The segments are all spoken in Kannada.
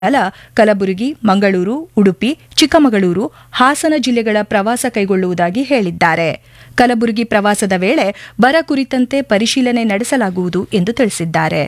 ಅಲ ಕಲಬುರಗಿ ಮಂಗಳೂರು ಉಡುಪಿ ಚಿಕ್ಕಮಗಳೂರು ಹಾಸನ ಜಿಲ್ಲೆಗಳ ಪ್ರವಾಸ ಕೈಗೊಳ್ಳುವುದಾಗಿ ಹೇಳಿದ್ದಾರೆ ಕಲಬುರಗಿ ಪ್ರವಾಸದ ವೇಳೆ ಬರ ಕುರಿತಂತೆ ಪರಿಶೀಲನೆ ನಡೆಸಲಾಗುವುದು ಎಂದು ತಿಳಿಸಿದ್ದಾರೆ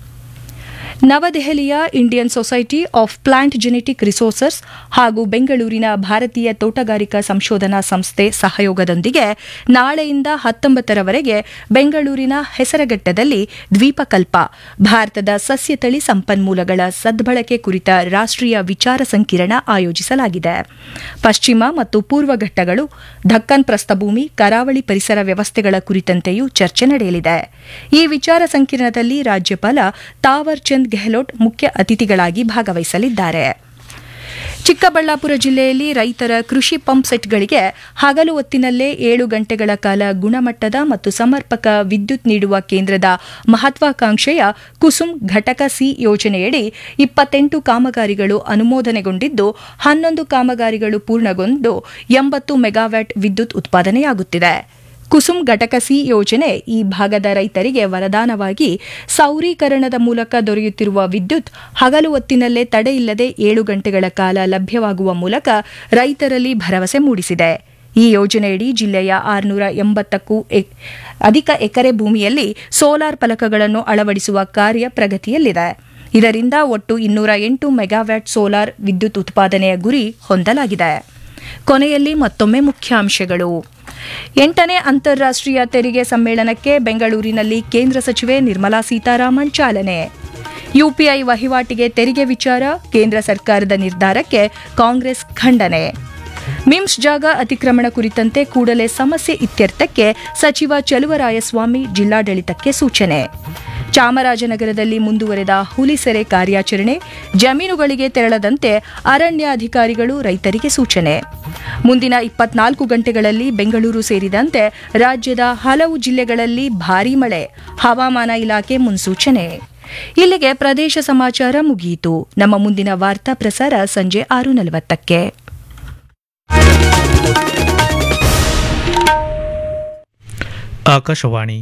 ನವದೆಹಲಿಯ Indian society of plant genetic resources ಹಾಗೂ ಬೆಂಗಳೂರಿನ ಭಾರತೀಯ ತೋಟಗಾರಿಕಾ ಸಂಶೋಧನಾ ಸಂಸ್ಥೆ ಸಹಯೋಗದೊಂದಿಗೆ ನಾಳೆಯಿಂದ ಹತ್ತೊಂಬತ್ತರವರೆಗೆ ಬೆಂಗಳೂರಿನ ಹೆಸರಘಟ್ಟದಲ್ಲಿ ದ್ವೀಪಕಲ್ಪ ಭಾರತದ ಸಸ್ಯತಳಿ ಸಂಪನ್ಮೂಲಗಳ ಸದ್ಬಳಕೆ ಕುರಿತ ರಾಷ್ಟೀಯ ವಿಚಾರ ಸಂಕಿರಣ ಆಯೋಜಿಸಲಾಗಿದೆ ಪಶ್ಚಿಮ ಮತ್ತು ಪೂರ್ವ ಘಟ್ಟಗಳು ಧಕ್ಕನ್ ಪ್ರಸ್ಥಭೂಮಿ ಕರಾವಳಿ ಪರಿಸರ ವ್ಯವಸ್ಥೆಗಳ ಕುರಿತಂತೆಯೂ ಚರ್ಚೆ ನಡೆಯಲಿದೆ ಈ ವಿಚಾರ ಸಂಕಿರಣದಲ್ಲಿ ರಾಜ್ಯಪಾಲ ತಾವರ್ ಚಂದ್ ಗೆಹ್ಲೋಟ್ ಮುಖ್ಯ ಅತಿಥಿಗಳಾಗಿ ಭಾಗವಹಿಸಲಿದ್ದಾರೆ ಚಿಕ್ಕಬಳ್ಳಾಪುರ ಜಿಲ್ಲೆಯಲ್ಲಿ ರೈತರ ಕೃಷಿ ಪಂಪ್ ಸೆಟ್ಗಳಿಗೆ ಹಗಲು ಹೊತ್ತಿನಲ್ಲೇ ಏಳು ಗಂಟೆಗಳ ಕಾಲ ಗುಣಮಟ್ಟದ ಮತ್ತು ಸಮರ್ಪಕ ವಿದ್ಯುತ್ ನೀಡುವ ಕೇಂದ್ರದ ಮಹತ್ವಾಕಾಂಕ್ಷೆಯ ಕುಸುಮ್ ಘಟಕ ಸಿ ಯೋಜನೆಯಡಿ ಇಪ್ಪತ್ತೆಂಟು ಕಾಮಗಾರಿಗಳು ಅನುಮೋದನೆಗೊಂಡಿದ್ದು ಹನ್ನೊಂದು ಕಾಮಗಾರಿಗಳು ಪೂರ್ಣಗೊಂಡು ಎಂಬತ್ತು ಮೆಗಾವ್ಯಾಟ್ ವಿದ್ಯುತ್ ಉತ್ಪಾದನೆಯಾಗುತ್ತಿದೆ ಕುಸುಮ್ ಘಟಕ ಸಿ ಯೋಜನೆ ಈ ಭಾಗದ ರೈತರಿಗೆ ವರದಾನವಾಗಿ ಸೌರೀಕರಣದ ಮೂಲಕ ದೊರೆಯುತ್ತಿರುವ ವಿದ್ಯುತ್ ಹಗಲು ಹೊತ್ತಿನಲ್ಲೇ ತಡೆಯಿಲ್ಲದೆ ಏಳು ಗಂಟೆಗಳ ಕಾಲ ಲಭ್ಯವಾಗುವ ಮೂಲಕ ರೈತರಲ್ಲಿ ಭರವಸೆ ಮೂಡಿಸಿದೆ ಈ ಯೋಜನೆಯಡಿ ಜಿಲ್ಲೆಯ ಆರುನೂರ ಎಂಬತ್ತಕ್ಕೂ ಅಧಿಕ ಎಕರೆ ಭೂಮಿಯಲ್ಲಿ ಸೋಲಾರ್ ಫಲಕಗಳನ್ನು ಅಳವಡಿಸುವ ಕಾರ್ಯ ಪ್ರಗತಿಯಲ್ಲಿದೆ ಇದರಿಂದ ಒಟ್ಟು ಇನ್ನೂರ ಎಂಟು ಮೆಗಾವ್ಯಾಟ್ ಸೋಲಾರ್ ವಿದ್ಯುತ್ ಉತ್ಪಾದನೆಯ ಗುರಿ ಹೊಂದಲಾಗಿದೆ ಕೊನೆಯಲ್ಲಿ ಮತ್ತೊಮ್ಮೆ ಮುಖ್ಯಾಂಶಗಳು ಎಂಟನೇ ಅಂತಾರಾಷ್ಟೀಯ ತೆರಿಗೆ ಸಮ್ಮೇಳನಕ್ಕೆ ಬೆಂಗಳೂರಿನಲ್ಲಿ ಕೇಂದ್ರ ಸಚಿವೆ ನಿರ್ಮಲಾ ಸೀತಾರಾಮನ್ ಚಾಲನೆ ಯುಪಿಐ ವಹಿವಾಟಿಗೆ ತೆರಿಗೆ ವಿಚಾರ ಕೇಂದ್ರ ಸರ್ಕಾರದ ನಿರ್ಧಾರಕ್ಕೆ ಕಾಂಗ್ರೆಸ್ ಖಂಡನೆ ಮಿಮ್ಸ್ ಜಾಗ ಅತಿಕ್ರಮಣ ಕುರಿತಂತೆ ಕೂಡಲೇ ಸಮಸ್ಯೆ ಇತ್ಯರ್ಥಕ್ಕೆ ಸಚಿವ ಚಲುವರಾಯಸ್ವಾಮಿ ಜಿಲ್ಲಾಡಳಿತಕ್ಕೆ ಸೂಚನೆ ಚಾಮರಾಜನಗರದಲ್ಲಿ ಮುಂದುವರೆದ ಹುಲಿ ಸೆರೆ ಕಾರ್ಯಾಚರಣೆ ಜಮೀನುಗಳಿಗೆ ತೆರಳದಂತೆ ಅರಣ್ಯಾಧಿಕಾರಿಗಳು ರೈತರಿಗೆ ಸೂಚನೆ ಮುಂದಿನ ಇಪ್ಪತ್ನಾಲ್ಕು ಗಂಟೆಗಳಲ್ಲಿ ಬೆಂಗಳೂರು ಸೇರಿದಂತೆ ರಾಜ್ಯದ ಹಲವು ಜಿಲ್ಲೆಗಳಲ್ಲಿ ಭಾರೀ ಮಳೆ ಹವಾಮಾನ ಇಲಾಖೆ ಮುನ್ಸೂಚನೆ ಇಲ್ಲಿಗೆ ಪ್ರದೇಶ ಸಮಾಚಾರ ಮುಗಿಯಿತು ನಮ್ಮ ಮುಂದಿನ ವಾರ್ತಾ ಪ್ರಸಾರ ಸಂಜೆ ಆರು ನಲವತ್ತಕ್ಕೆ Akashvani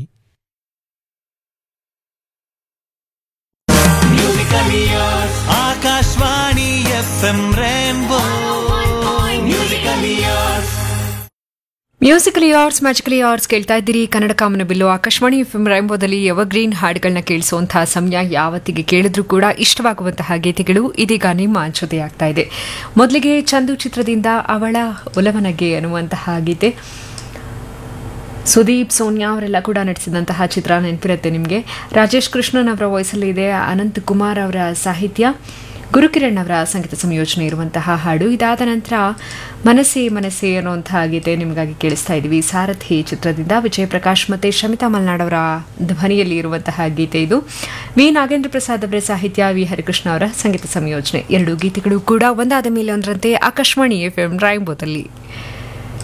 Akashvani F M rainbow musical years musical arts magical arts ಕೇಳ್ತಾ ಇದ್ದೀರಿ ಕನ್ನಡ ಕಾಮನ ಬಿಲ್ಲು ಆಕಾಶವಾಣಿ ಎಫ್ಎಂ ರೈಂಬೋದಲ್ಲಿ ಎವರ್ಗ್ರೀನ್ ಹಾಡುಗಳನ್ನ ಕೇಳಿಸುವಂತಹ ಸಮಯ ಯಾವತ್ತಿಗೆ ಕೇಳಿದ್ರೂ ಕೂಡ ಇಷ್ಟವಾಗುವಂತಹ ಗೀತೆಗಳು ಇದೀಗ ನಿಮ್ಮ ಜೊತೆಯಾಗ್ತಾ ಇದೆ ಮೊದಲಿಗೆ ಚಂದು ಚಿತ್ರದಿಂದ ಅವಳ ಒಲವನಗೆ ಅನ್ನುವಂತಹ ಗೀತೆ ಸುದೀಪ್ ಸೋನಿಯಾ ಅವರೆಲ್ಲ ಕೂಡ ನಟಿಸಿದಂತಹ ಚಿತ್ರ ನೆನಪಿರುತ್ತೆ ನಿಮಗೆ ರಾಜೇಶ್ ಕೃಷ್ಣನ್ ಅವರ ವಾಯ್ಸಲ್ಲಿ ಇದೆ ಅನಂತ್ ಕುಮಾರ್ ಅವರ ಸಾಹಿತ್ಯ ಗುರುಕಿರಣ್ ಅವರ ಸಂಗೀತ ಸಂಯೋಜನೆ ಇರುವಂತಹ ಹಾಡು ಇದಾದ ನಂತರ ಮನಸ್ಸೇ ಮನಸ್ಸೇ ಅನ್ನುವಂತಹ ಗೀತೆ ನಿಮಗಾಗಿ ಕೇಳಿಸ್ತಾ ಇದ್ದೀವಿ ಸಾರಥಿ ಚಿತ್ರದಿಂದ ವಿಜಯ್ ಪ್ರಕಾಶ್ ಮತ್ತು ಶಮಿತಾ ಮಲ್ನಾಡ್ ಅವರ ಧ್ವನಿಯಲ್ಲಿ ಇರುವಂತಹ ಗೀತೆ ಇದು ವಿ ನಾಗೇಂದ್ರ ಪ್ರಸಾದ್ ಅವರ ಸಾಹಿತ್ಯ ವಿ ಹರಿಕೃಷ್ಣ ಅವರ ಸಂಗೀತ ಸಂಯೋಜನೆ ಎರಡು ಗೀತೆಗಳು ಕೂಡ ಒಂದಾದ ಮೇಲೆ ಒಂದರಂತೆ ಆಕಾಶವಾಣಿ ಎಫ್ ಎಂ ರಾಯಂಬೋದಲ್ಲಿ